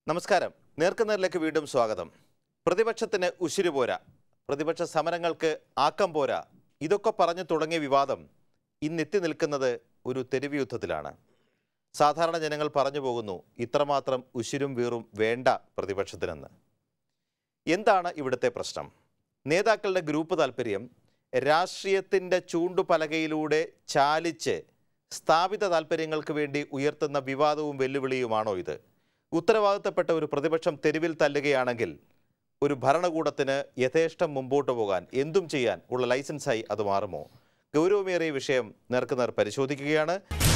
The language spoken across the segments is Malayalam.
നമസ്കാരം നേർക്കുനേരിലേക്ക് വീണ്ടും സ്വാഗതം പ്രതിപക്ഷത്തിന് ഉശിരു പോരാ പ്രതിപക്ഷ സമരങ്ങൾക്ക് ആക്കം പോരാ ഇതൊക്കെ പറഞ്ഞു തുടങ്ങിയ വിവാദം ഇന്നെത്തി നിൽക്കുന്നത് ഒരു തെരുവ് യുദ്ധത്തിലാണ് സാധാരണ ജനങ്ങൾ പറഞ്ഞു പോകുന്നു ഇത്രമാത്രം ഉശിരും വീറും വേണ്ട പ്രതിപക്ഷത്തിനെന്ന് എന്താണ് ഇവിടുത്തെ പ്രശ്നം നേതാക്കളുടെ ഗ്രൂപ്പ് താല്പര്യം രാഷ്ട്രീയത്തിൻ്റെ ചൂണ്ടുപലകയിലൂടെ ചാലിച്ച് സ്ഥാപിത താല്പര്യങ്ങൾക്ക് വേണ്ടി ഉയർത്തുന്ന വിവാദവും വെല്ലുവിളിയുമാണോ ഇത് ഉത്തരവാദിത്തപ്പെട്ട ഒരു പ്രതിപക്ഷം തെരുവിൽ തല്ലുകയാണെങ്കിൽ ഒരു ഭരണകൂടത്തിന് യഥേഷ്ടം മുമ്പോട്ട് പോകാൻ എന്തും ചെയ്യാൻ ഉള്ള ലൈസൻസായി അത് മാറുമോ ഗൗരവമേറിയ വിഷയം നേർക്കുനേർ പരിശോധിക്കുകയാണ്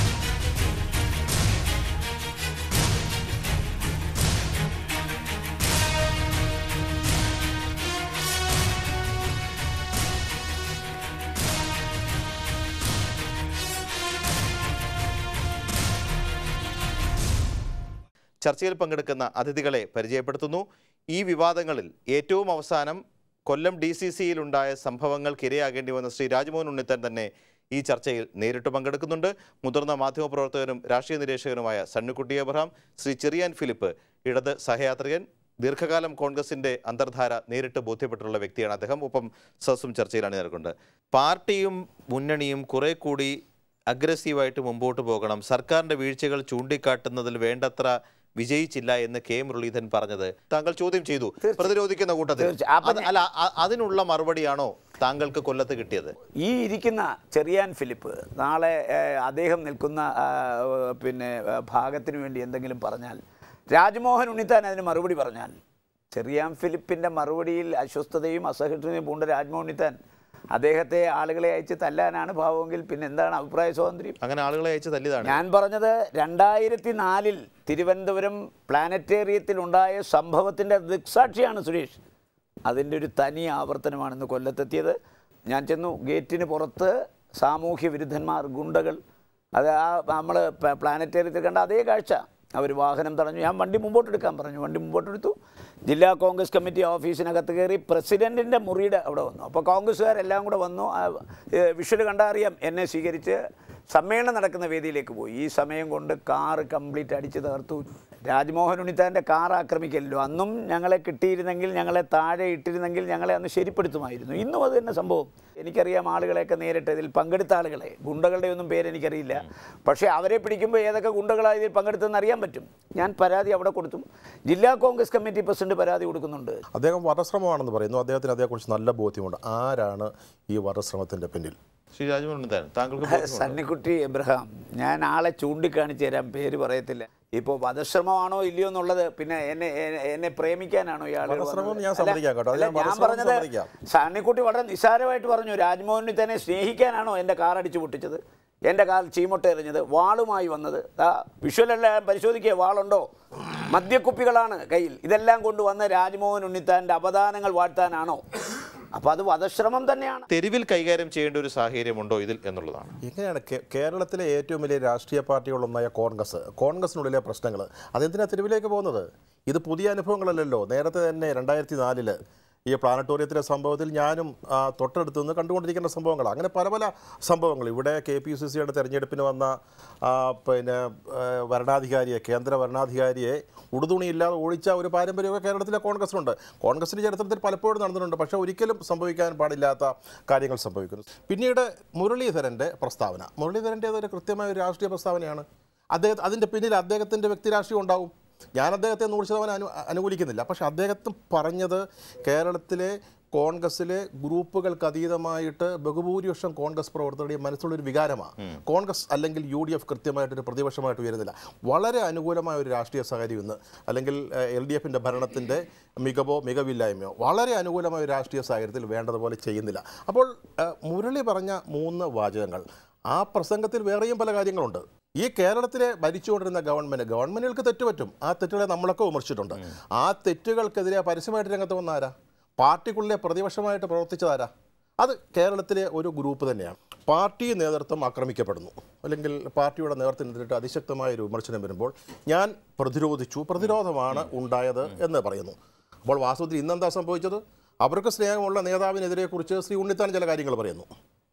ചർച്ചയിൽ പങ്കെടുക്കുന്ന അതിഥികളെ പരിചയപ്പെടുത്തുന്നു ഈ വിവാദങ്ങളിൽ ഏറ്റവും അവസാനം കൊല്ലം ഡി സി സിയിലുണ്ടായ സംഭവങ്ങൾക്കിരയാകേണ്ടി വന്ന ശ്രീ രാജ്മോഹൻ ഉണ്ണിത്താൻ തന്നെ ഈ ചർച്ചയിൽ നേരിട്ട് പങ്കെടുക്കുന്നുണ്ട് മുതിർന്ന മാധ്യമപ്രവർത്തകനും രാഷ്ട്രീയ നിരീക്ഷകനുമായ സണ്ണുക്കുട്ടി അബ്രഹാം ശ്രീ ചെറിയാൻ ഫിലിപ്പ് ഇടത് സഹയാത്രികൻ ദീർഘകാലം കോൺഗ്രസിന്റെ അന്തർധാര നേരിട്ട് ബോധ്യപ്പെട്ടിട്ടുള്ള വ്യക്തിയാണ് അദ്ദേഹം ഒപ്പം സസും ചർച്ചയിലാണ് ചേർക്കുന്നത് പാർട്ടിയും മുന്നണിയും കുറെ കൂടി അഗ്രസീവായിട്ട് മുമ്പോട്ട് പോകണം സർക്കാരിന്റെ വീഴ്ചകൾ ചൂണ്ടിക്കാട്ടുന്നതിൽ വേണ്ടത്ര വിജയിച്ചില്ല എന്ന് കെ മുരളീധരൻ പറഞ്ഞത് താങ്കൾ ചോദ്യം ചെയ്തു പ്രതിരോധിക്കുന്ന കൂട്ടത്തിൽ തീർച്ചയായും. അപ്പൊ അത് അല്ല അ- അതിനുള്ള മറുപടിയാണോ താങ്കൾക്ക് കൊല്ലത്ത് കിട്ടിയത് ഈ ഇരിക്കുന്ന ചെറിയാൻ ഫിലിപ്പ് നാളെ ഏഹ്, അദ്ദേഹം നിൽക്കുന്ന ആ, ഏഹ്, പിന്നെ ഏഹ്, ഭാഗത്തിന് വേണ്ടി എന്തെങ്കിലും പറഞ്ഞാൽ രാജ്മോഹൻ ഉണ്ണിത്താൻ അതിന് മറുപടി പറഞ്ഞാൽ ചെറിയാൻ ഫിലിപ്പിൻ്റെ മറുപടിയിൽ അസ്വസ്ഥതയും അസഹിഷ്ണുതയും പൂണ്ട രാജ്മോഹൻ ഉണ്ണിത്താൻ അദ്ദേഹത്തെ ആളുകളെ അയച്ച് തല്ലാനാണ് ഭാവമെങ്കിൽ പിന്നെ എന്താണ് അഭിപ്രായ സ്വാതന്ത്ര്യം അങ്ങനെ ആളുകളെ അയച്ച് തല്ലിയതാണ് ഞാൻ പറഞ്ഞത് രണ്ടായിരത്തി നാലിൽ തിരുവനന്തപുരം പ്ലാനറ്റേറിയത്തിൽ ഉണ്ടായ സംഭവത്തിൻ്റെ ദൃക്സാക്ഷിയാണ് സുരേഷ് അതിൻ്റെ ഒരു തനി ആവർത്തനമാണെന്ന് കൊല്ലത്തെത്തിയത് ഞാൻ ചെന്നു ഗേറ്റിന് പുറത്ത് സാമൂഹ്യ വിരുദ്ധന്മാർ ഗുണ്ടകൾ അത് ആ നമ്മൾ പ്ലാനറ്റേറിയത്തിൽ കണ്ട അതേ കാഴ്ച അവർ വാഹനം തടഞ്ഞു ഞാൻ വണ്ടി മുമ്പോട്ടെടുക്കാൻ പറഞ്ഞു വണ്ടി മുമ്പോട്ടെടുത്തു ജില്ലാ കോൺഗ്രസ് കമ്മിറ്റി ഓഫീസിനകത്ത് കയറി പ്രസിഡൻറ്റിൻ്റെ മുറിയുടെ അവിടെ വന്നു അപ്പോൾ കോൺഗ്രസ്സുകാരെല്ലാം കൂടെ വന്നു വിഷ്വൽ കണ്ടാൽ അറിയാം എന്നെ സ്വീകരിച്ച് സമ്മേളനം നടക്കുന്ന വേദിയിലേക്ക് പോയി ഈ സമയം കൊണ്ട് കാറ് കംപ്ലീറ്റ് അടിച്ച് തകർത്തു രാജ്മോഹൻ ഉണ്ണിത്താൻ്റെ കാർ ആക്രമിക്കല്ലോ അന്നും ഞങ്ങളെ കിട്ടിയിരുന്നെങ്കിൽ ഞങ്ങളെ താഴെ ഇട്ടിരുന്നെങ്കിൽ ഞങ്ങളെ അന്ന് ശരിപ്പെടുത്തുമായിരുന്നു ഇന്നും അത് തന്നെ സംഭവം എനിക്കറിയാം ആളുകളെയൊക്കെ നേരിട്ട് ഇതിൽ പങ്കെടുത്ത ആളുകളെ ഗുണ്ടകളുടെ ഒന്നും പേര് എനിക്കറിയില്ല പക്ഷേ അവരെ പിടിക്കുമ്പോൾ ഏതൊക്കെ ഗുണ്ടകളാണ് ഇതിൽ പങ്കെടുത്തതെന്ന് അറിയാൻ പറ്റും ഞാൻ പരാതി അവിടെ കൊടുത്തു ജില്ലാ കോൺഗ്രസ് കമ്മിറ്റി പ്രസിഡന്റ് പരാതി കൊടുക്കുന്നുണ്ട് അദ്ദേഹം വധശ്രമമാണെന്ന് പറയുന്നു അദ്ദേഹത്തിന് അതേക്കുറിച്ച് നല്ല ബോധ്യമുണ്ട് ആരാണ് ഈ വധശ്രമത്തിൻ്റെ പിന്നിൽ ശ്രീ രാജ്മോഹൻ ഉണ്ണിത്താൻ താങ്കൾക്ക് ബോധ്യമുണ്ടോ? സണ്ണിക്കുട്ടി എബ്രഹാം ഞാൻ ആളെ ചൂണ്ടിക്കാണിച്ചു തരാം പേര് പറയത്തില്ല ഇപ്പോൾ വധശ്രമമാണോ ഇല്ലയോ എന്നുള്ളത് പിന്നെ എന്നെ എന്നെ- എന്നെ പ്രേമിക്കാനാണോ ഇയാൾ വധശ്രമം ഞാൻ സമ്മതിക്കാം കേട്ടോ. അത് ഞാൻ ഞാൻ വധശ്രമം പറഞ്ഞത് സമ്മതിക്കാം. സണ്ണിക്കുട്ടി വളരെ നിസ്സാരമായിട്ട് പറഞ്ഞു രാജ്മോഹനെ തന്നെ സ്നേഹിക്കാനാണോ എൻ്റെ കാർ അടിച്ചു പൊട്ടിച്ചത് എൻ്റെ കാർ ചീമൊട്ട എറിഞ്ഞത് വാളുമായി വന്നത് ആ വിഷ്വലെല്ലാം പരിശോധിക്കുക വാളുണ്ടോ മദ്യക്കുപ്പികളാണ് കയ്യിൽ ഇതെല്ലാം കൊണ്ടുവന്ന് രാജ്മോഹൻ ഉണ്ണിത്താൻ്റെ അപദാനങ്ങൾ വാഴ്ത്താനാണോ അപ്പോൾ അത് വധശ്രമം തന്നെയാണ് തെരുവിൽ കൈകാര്യം ചെയ്യേണ്ട ഒരു സാഹചര്യമുണ്ടോ ഇതിൽ എന്നുള്ളതാണ് എങ്ങനെയാണ് കേ- കേരളത്തിലെ ഏറ്റവും വലിയ രാഷ്ട്രീയ പാർട്ടികളൊന്നായ കോൺഗ്രസ് കോൺഗ്രസിനുള്ളിലെ പ്രശ്നങ്ങൾ അതെന്തിനാ തെരുവിലേക്ക് പോകുന്നത് ഇത് പുതിയ അനുഭവങ്ങളല്ലല്ലോ നേരത്തെ തന്നെ രണ്ടായിരത്തി നാലില് ഈ പ്ലാനറ്റോറിയത്തിലെ സംഭവത്തിൽ ഞാനും ആ, തൊട്ടടുത്ത് നിന്ന് കണ്ടുകൊണ്ടിരിക്കുന്ന സംഭവങ്ങൾ അങ്ങനെ പല പല സംഭവങ്ങൾ ഇവിടെ കെ പി സി സിയുടെ തെരഞ്ഞെടുപ്പിന് വന്ന ആ, പിന്നെ ആ, വരണാധികാരിയെ കേന്ദ്ര വരണാധികാരിയെ ഉടുതുണിയില്ലാതെ ഒഴിച്ച ഒരു പാരമ്പര്യമൊക്കെ കേരളത്തിലെ കോൺഗ്രസിനുണ്ട് കോൺഗ്രസിൻ്റെ ചരിത്രത്തിൽ പലപ്പോഴും നടന്നിട്ടുണ്ട് പക്ഷേ ഒരിക്കലും സംഭവിക്കാൻ പാടില്ലാത്ത കാര്യങ്ങൾ സംഭവിക്കുന്നു പിന്നീട് മുരളീധരൻ്റെ പ്രസ്താവന മുരളീധരൻ്റെ ഒരു കൃത്യമായ ഒരു രാഷ്ട്രീയ പ്രസ്താവനയാണ് അദ്ദേഹം അതിൻ്റെ പിന്നിൽ അദ്ദേഹത്തിൻ്റെ വ്യക്തിരാഷ്ട്രീയം ഉണ്ടാവും ഞാൻ അദ്ദേഹത്തെ നൂറ് ശതമാനം അനു അനുകൂലിക്കുന്നില്ല പക്ഷേ അദ്ദേഹത്തിന് പറഞ്ഞത് കേരളത്തിലെ കോൺഗ്രസ്സിലെ ഗ്രൂപ്പുകൾക്ക് അതീതമായിട്ട് ബഹുഭൂരിപക്ഷം കോൺഗ്രസ് പ്രവർത്തകരുടെയും മനസ്സുള്ളൊരു വികാരമാണ് കോൺഗ്രസ് അല്ലെങ്കിൽ യു ഡി എഫ് കൃത്യമായിട്ടൊരു പ്രതിപക്ഷമായിട്ട് ഉയരുന്നില്ല വളരെ അനുകൂലമായ ഒരു രാഷ്ട്രീയ സാഹചര്യം ഇന്ന് അല്ലെങ്കിൽ എൽ ഡി എഫിൻ്റെ ഭരണത്തിൻ്റെ മികവോ മികവില്ലായ്മയോ വളരെ അനുകൂലമായ ഒരു രാഷ്ട്രീയ സാഹചര്യത്തിൽ വേണ്ടതുപോലെ ചെയ്യുന്നില്ല അപ്പോൾ ഏഹ്, മുരളി പറഞ്ഞ മൂന്ന് വാചകങ്ങൾ ആ പ്രസംഗത്തിൽ വേറെയും പല കാര്യങ്ങളുണ്ട് ഈ കേരളത്തിലെ ഭരിച്ചുകൊണ്ടിരുന്ന ഗവൺമെൻറ് ഗവൺമെൻറ്റുകൾക്ക് തെറ്റുപറ്റും ആ തെറ്റുകളെ നമ്മളൊക്കെ വിമർശിച്ചിട്ടുണ്ട് ആ തെറ്റുകൾക്കെതിരെ പരസ്യമായിട്ട് രംഗത്ത് വന്ന ആരാ പാർട്ടിക്കുള്ളിലെ പ്രതിപക്ഷമായിട്ട് പ്രവർത്തിച്ചതാരാ അത് കേരളത്തിലെ ഒരു ഗ്രൂപ്പ് തന്നെയാണ് പാർട്ടി നേതൃത്വം ആക്രമിക്കപ്പെടുന്നു അല്ലെങ്കിൽ പാർട്ടിയുടെ നേതൃത്വത്തിനെതിരിട്ട് അതിശക്തമായ ഒരു വിമർശനം വരുമ്പോൾ ഞാൻ പ്രതിരോധിച്ചു പ്രതിരോധമാണ് ഉണ്ടായത് എന്ന് പറയുന്നു അപ്പോൾ വാസ്തവത്തിൽ ഇന്നെന്താ സംഭവിച്ചത് അവർക്ക് സ്നേഹമുള്ള നേതാവിനെതിരെ കുറിച്ച് ശ്രീ ഉണ്ണിത്താൻ ചില കാര്യങ്ങൾ പറയുന്നു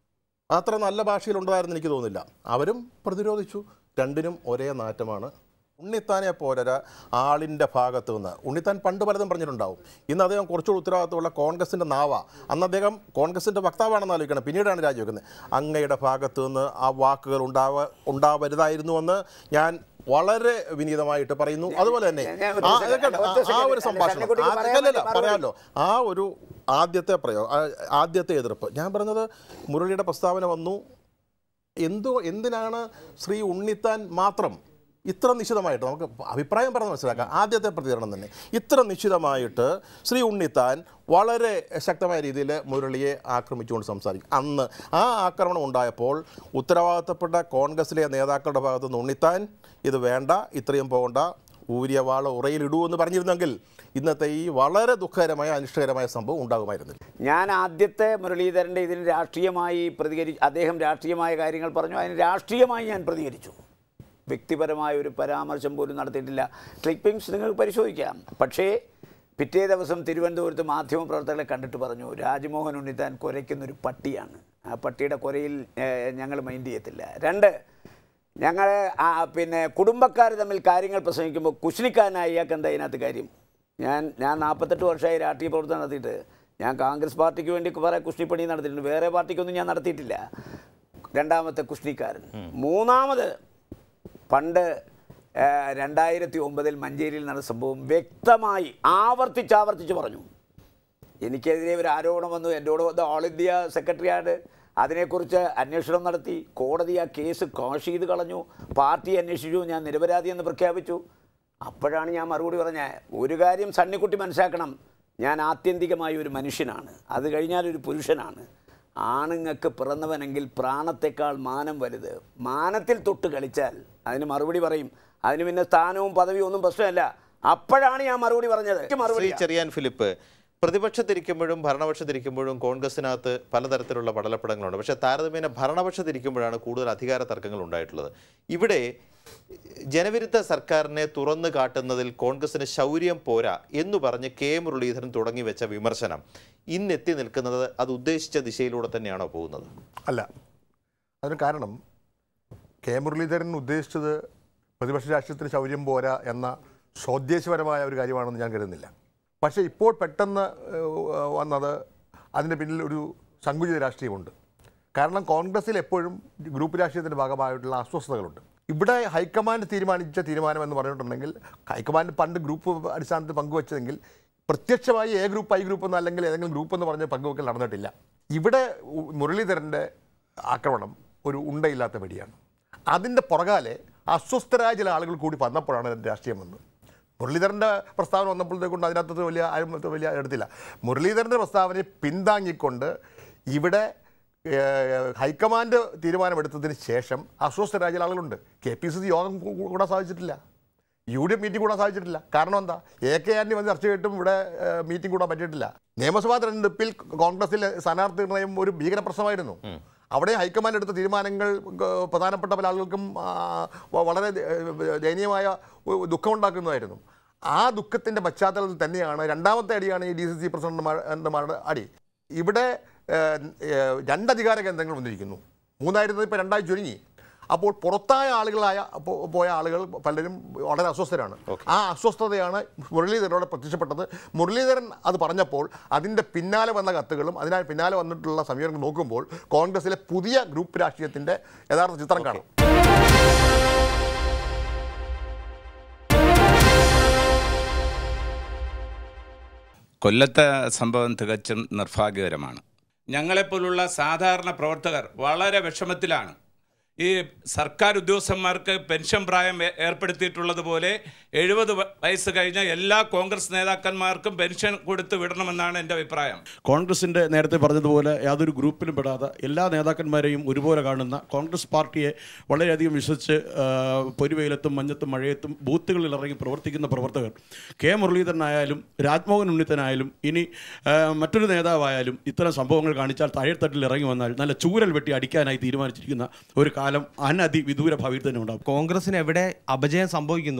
അത്ര നല്ല ഭാഷയിൽ ഉണ്ടായിരുന്നു എനിക്ക് തോന്നുന്നില്ല അവരും പ്രതിരോധിച്ചു രണ്ടിനും ഒരേ നാറ്റമാണ് ഉണ്ണിത്താനെ പോലൊരു ആളിൻ്റെ ഭാഗത്തു നിന്ന് ഉണ്ണിത്താൻ പണ്ട് പലതും പറഞ്ഞിട്ടുണ്ടാവും ഇന്ന് അദ്ദേഹം കുറച്ചുകൂടി ഉത്തരവാദിത്തമുള്ള കോൺഗ്രസിൻ്റെ നാവ അന്ന് അദ്ദേഹം കോൺഗ്രസിൻ്റെ വക്താവാണെന്ന് ആലോചിക്കണം പിന്നീടാണ് രാജിവെക്കുന്നത് അങ്ങയുടെ ഭാഗത്തു നിന്ന് ആ വാക്കുകൾ ഉണ്ടാവ ഉണ്ടാവരുതായിരുന്നുവെന്ന് ഞാൻ വളരെ വിനീതമായിട്ട് പറയുന്നു അതുപോലെ തന്നെ ഞാൻ- ഞാൻ ഒരു ആ, second, കേട്ടോ, ഒറ്റ ആ- ആ second. ഒരു സംഭാഷണം ഷണ്ണിക്കുട്ടിക്ക് ആ- പറയാൻ അല്ലല്ല, മറുപടി. പറയാമല്ലോ ആ ഒരു ആദ്യത്തെ പ്രയോഗം ആ- ആദ്യത്തെ എതിർപ്പ് ഞാൻ പറഞ്ഞത് മുരളിയുടെ പ്രസ്താവന വന്നു എന്തോ എന്തിനാണ് ശ്രീ ഉണ്ണിത്താൻ മാത്രം ഇത്ര നിശ്ചിതമായിട്ട് നമുക്ക് അഭിപ്രായം പറഞ്ഞ് മനസ്സിലാക്കാം ആദ്യത്തെ പ്രതികരണം തന്നെ ഇത്ര നിശ്ചിതമായിട്ട് ശ്രീ ഉണ്ണിത്താൻ വളരെ ശക്തമായ രീതിയിൽ മുരളിയെ ആക്രമിച്ചുകൊണ്ട് സംസാരിക്കും അന്ന് ആ ആക്രമണം ഉണ്ടായപ്പോൾ ഉത്തരവാദിത്തപ്പെട്ട കോൺഗ്രസിലെ നേതാക്കളുടെ ഭാഗത്ത് നിന്ന് ഉണ്ണിത്താൻ ഇത് വേണ്ട ഇത്രയും പോകണ്ട ഊരിയ വാള ഉറയിലിടൂ എന്ന് പറഞ്ഞിരുന്നെങ്കിൽ ഇന്നത്തെ ഈ വളരെ ദുഃഖകരമായ അനിഷ്ടകരമായ സംഭവം ഉണ്ടാകുമായിരുന്നില്ല ഞാൻ ആദ്യത്തെ മുരളീധരൻ്റെ ഇതിന് രാഷ്ട്രീയമായി പ്രതികരി അദ്ദേഹം രാഷ്ട്രീയമായ കാര്യങ്ങൾ പറഞ്ഞു അതിന് രാഷ്ട്രീയമായി ഞാൻ പ്രതികരിച്ചു വ്യക്തിപരമായ ഒരു പരാമർശം പോലും നടത്തിയിട്ടില്ല ക്ലിപ്പിംഗ്സ് നിങ്ങൾക്ക് പരിശോധിക്കാം പക്ഷേ പിറ്റേ ദിവസം തിരുവനന്തപുരത്ത് മാധ്യമപ്രവർത്തകരെ കണ്ടിട്ട് പറഞ്ഞു രാജ്മോഹൻ ഉണ്ണിത്താൻ കുരയ്ക്കുന്നൊരു പട്ടിയാണ് ആ പട്ടിയുടെ കുരയിൽ ഞങ്ങൾ മൈൻഡ് ചെയ്യത്തില്ല രണ്ട് ഞങ്ങൾ പിന്നെ കുടുംബക്കാർ തമ്മിൽ കാര്യങ്ങൾ പ്രസംഗിക്കുമ്പോൾ കുശിനിക്കാരനായി ഇയാൾക്ക് എന്താ ഇതിനകത്ത് കാര്യം ഞാൻ ഞാൻ നാൽപ്പത്തെട്ട് വർഷമായി രാഷ്ട്രീയ പ്രവർത്തനം നടത്തിയിട്ട് ഞാൻ കോൺഗ്രസ് പാർട്ടിക്ക് വേണ്ടി കുറേ കുഷ്ണിപ്പണി നടത്തിയിട്ടുണ്ട് വേറെ പാർട്ടിക്കൊന്നും ഞാൻ നടത്തിയിട്ടില്ല രണ്ടാമത്തെ കുഷ്ണിക്കാരൻ മൂന്നാമത് പണ്ട് രണ്ടായിരത്തി ഒമ്പതിൽ മഞ്ചേരിയിൽ നടന്ന സംഭവം വ്യക്തമായി ആവർത്തിച്ചാവർത്തിച്ച് പറഞ്ഞു എനിക്കെതിരെ ഒരു ആരോപണം വന്നു എന്നോട് വന്ന് ഓൾ ഇന്ത്യ സെക്രട്ടറിയാണ് അതിനെക്കുറിച്ച് അന്വേഷണം നടത്തി കോടതി ആ കേസ് കോഷ് ചെയ്ത് കളഞ്ഞു പാർട്ടി അന്വേഷിച്ചു ഞാൻ നിരപരാധി എന്ന് പ്രഖ്യാപിച്ചു അപ്പോഴാണ് ഞാൻ മറുപടി പറഞ്ഞത് ഒരു കാര്യം സണ്ണിക്കുട്ടി മനസ്സിലാക്കണം ഞാൻ ആത്യന്തികമായ ഒരു മനുഷ്യനാണ് അത് കഴിഞ്ഞാൽ ഒരു പുരുഷനാണ് ആണുങ്ങൾക്ക് പിറന്നവനെങ്കിൽ പ്രാണത്തെക്കാൾ മാനം വലുത് മാനത്തിൽ തൊട്ട് കളിച്ചാൽ അതിന് മറുപടി പറയും അതിന് പിന്നെ സ്ഥാനവും പദവിയും ഒന്നും പ്രശ്നമല്ല അപ്പോഴാണ് ഞാൻ മറുപടി പറഞ്ഞത് എനിക്ക് ശ്രീ മറുപടി ചെറിയാൻ ഫിലിപ്പ് പ്രതിപക്ഷത്തിരിക്കുമ്പോഴും ഭരണപക്ഷത്തിരിക്കുമ്പോഴും കോൺഗ്രസിനകത്ത് പലതരത്തിലുള്ള പടലപ്പടങ്ങളുണ്ട് പക്ഷേ താരതമ്യേന ഭരണപക്ഷത്തിരിക്കുമ്പോഴാണ് കൂടുതൽ അധികാര തർക്കങ്ങൾ ഉണ്ടായിട്ടുള്ളത് ഇവിടെ ജനവിരുദ്ധ സർക്കാരിനെ തുറന്നു കാട്ടുന്നതിൽ കോൺഗ്രസിന് ശൗര്യം പോരാ എന്ന് പറഞ്ഞ് കെ മുരളീധരൻ തുടങ്ങി വെച്ച വിമർശനം ഇന്നെത്തി നിൽക്കുന്നത് അത് ഉദ്ദേശിച്ച ദിശയിലൂടെ തന്നെയാണോ പോകുന്നത് അല്ല അതിന് കാരണം കെ മുരളീധരൻ ഉദ്ദേശിച്ചത് പ്രതിപക്ഷ രാഷ്ട്രീയത്തിന് ശൗര്യം പോരാ എന്ന സ്വദേശപരമായ ഒരു കാര്യമാണെന്ന് ഞാൻ കരുതുന്നില്ല പക്ഷേ ഇപ്പോൾ പെട്ടെന്ന് ഏഹ്, വന്നത് അതിൻ്റെ പിന്നിൽ ഒരു സങ്കുചിത രാഷ്ട്രീയമുണ്ട് കാരണം കോൺഗ്രസിൽ എപ്പോഴും ഗ്രൂപ്പ് രാഷ്ട്രീയത്തിൻ്റെ ഭാഗമായിട്ടുള്ള അസ്വസ്ഥതകളുണ്ട് ഇവിടെ ഹൈക്കമാൻഡ് തീരുമാനിച്ച തീരുമാനം എന്ന് പറഞ്ഞിട്ടുണ്ടെങ്കിൽ ഹൈക്കമാൻഡ് പണ്ട് ഗ്രൂപ്പ് അടിസ്ഥാനത്തിൽ പങ്കുവച്ചതെങ്കിൽ പ്രത്യക്ഷമായി എ ഗ്രൂപ്പ് ഐ ഗ്രൂപ്പ് എന്ന് അല്ലെങ്കിൽ ഏതെങ്കിലും ഗ്രൂപ്പ് എന്ന് പറഞ്ഞ് പങ്കുവെക്കൽ നടന്നിട്ടില്ല ഇവിടെ ഉ- മുരളീധരൻ്റെ ആക്രമണം ഒരു ഉണ്ടയില്ലാത്ത വെടിയാണ് അതിൻ്റെ പുറകാലെ അസ്വസ്ഥരായ ചില ആളുകൾ കൂടി വന്നപ്പോഴാണ് ഇതിൻ്റെ രാഷ്ട്രീയം വന്നത് മുരളീധരൻ്റെ പ്രസ്താവന വന്നപ്പോഴത്തേക്കൊണ്ട് അതിനകത്ത് വലിയ ആരും വലിയ എടുത്തില്ല മുരളീധരൻ്റെ പ്രസ്താവനയെ പിന്താങ്ങിക്കൊണ്ട് ഇവിടെ ഏഹ്, ഹൈക്കമാൻഡ് തീരുമാനമെടുത്തതിന് ശേഷം അസ്വസ്ഥരായ ചില ആളുകളുണ്ട് കെ പി സി സി യോഗം കൂ- കൂടാൻ സാധിച്ചിട്ടില്ല യു ഡി എഫ് മീറ്റിംഗ് കൂടാൻ സാധിച്ചിട്ടില്ല കാരണം എന്താ എ കെ ആന്റണി വന്ന് ചർച്ച ചെയ്തിട്ടും ഇവിടെ ഏഹ്, മീറ്റിംഗ് കൂടാൻ പറ്റിയിട്ടില്ല നിയമസഭാ തെരഞ്ഞെടുപ്പിൽ കോൺഗ്രസിലെ സ്ഥാനാർത്ഥി നിർണയം ഒരു ഭീകര പ്രശ്നമായിരുന്നു അവിടെ ഹൈക്കമാൻഡ് എടുത്ത തീരുമാനങ്ങൾ ഏഹ്, പ്രധാനപ്പെട്ട പല ആളുകൾക്കും ആ, വ- വളരെ ഏഹ്, ദയനീയമായ ഒരു ദുഃഖമുണ്ടാക്കുന്നതായിരുന്നു ആ ദുഃഖത്തിൻ്റെ പശ്ചാത്തലത്തിൽ തന്നെയാണ് രണ്ടാമത്തെ അടിയാണ് ഈ ഡി സി സി പ്രസിഡന്റുമാരുടെ അടി ഇവിടെ ഏഹ്, ഏഹ്, രണ്ടധികാര കേന്ദ്രങ്ങൾ വന്നിരിക്കുന്നു മൂന്നായിരുന്നത് ഇപ്പോൾ രണ്ടായി ചുരുങ്ങി അപ്പോൾ പുറത്തായ ആളുകളായ പോ- പോയ ആളുകൾ പലരും വളരെ അസ്വസ്ഥരാണ് ആ അസ്വസ്ഥതയാണ് മുരളീധരനോട് പ്രത്യക്ഷപ്പെട്ടത് മുരളീധരൻ അത് പറഞ്ഞപ്പോൾ അതിൻ്റെ പിന്നാലെ വന്ന കത്തുകളും അതിനാൽ പിന്നാലെ വന്നിട്ടുള്ള സമീപനം നോക്കുമ്പോൾ കോൺഗ്രസിലെ പുതിയ ഗ്രൂപ്പ് രാഷ്ട്രീയത്തിൻ്റെ യഥാർത്ഥ ചിത്രം കാണാം കൊല്ലത്തെ സംഭവം തികച്ചും നിർഭാഗ്യകരമാണ് ഞങ്ങളെപ്പോലുള്ള സാധാരണ പ്രവർത്തകർ വളരെ വിഷമത്തിലാണ് ഈ സർക്കാർ ഉദ്യോഗസ്ഥന്മാർക്ക് പെൻഷൻ പ്രായം ഏ- ഏർപ്പെടുത്തിയിട്ടുള്ളതുപോലെ എഴുപത് വ- വയസ്സ് കഴിഞ്ഞ എല്ലാ കോൺഗ്രസ് നേതാക്കന്മാർക്കും പെൻഷൻ കൊടുത്ത് വിടണമെന്നാണ് എൻ്റെ അഭിപ്രായം കോൺഗ്രസിൻ്റെ നേരത്തെ പറഞ്ഞതുപോലെ യാതൊരു ഗ്രൂപ്പിലും പെടാതെ എല്ലാ നേതാക്കന്മാരെയും ഒരുപോലെ കാണുന്ന കോൺഗ്രസ് പാർട്ടിയെ വളരെയധികം വിശ്വസിച്ച് ആ, പൊരുവെയിലത്തും മഞ്ഞത്തും മഴയത്തും ബൂത്തുകളിൽ ഇറങ്ങി പ്രവർത്തിക്കുന്ന പ്രവർത്തകർ കെ മുരളീധരനായാലും രാജ്മോഹൻ ഉണ്ണിത്തനായാലും ഇനി ആ, മറ്റൊരു നേതാവായാലും ഇത്തരം സംഭവങ്ങൾ കാണിച്ചാൽ താഴെത്തട്ടിൽ ഇറങ്ങി വന്നാൽ നല്ല ചൂരൽ വെട്ടി അടിക്കാനായി തീരുമാനിച്ചിരിക്കുന്ന ഒരു കാലം അനധി വിദൂര ഭാവിയിൽ തന്നെ ഉണ്ടാകും കോൺഗ്രസിന് എവിടെ അപജയം സംഭവിക്കുന്നുവോ